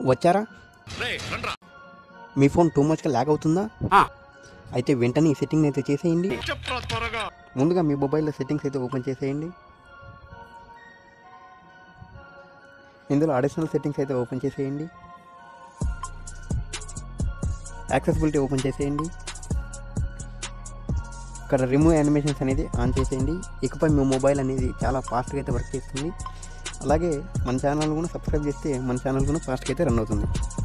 వచ్చారా మీ phone too మచ్గా ల్యాగ్ అవుతుందా అయితే వెంటనే ఈ సెట్టింగ్ అయితే చేసేయండి ముందుగా మీ మొబైల్లో సెట్టింగ్స్ అయితే ఓపెన్ చేసేయండి ఇందులో అడిషనల్ సెట్టింగ్స్ అయితే ఓపెన్ చేసేయండి యాక్సెసిబిలిటీ ఓపెన్ చేసేయండి ఇక్కడ రిమూవ్ యానిమేషన్స్ అనేది ఆన్ చేసేయండి ఇకపై మీ మొబైల్ అనేది చాలా ఫాస్ట్గా అయితే వర్క్ చేస్తుంది అలాగే మన ఛానల్ కూడా సబ్స్క్రైబ్ చేస్తే మన ఛానల్ కూడా ఫాస్ట్గా అయితే రన్ అవుతుంది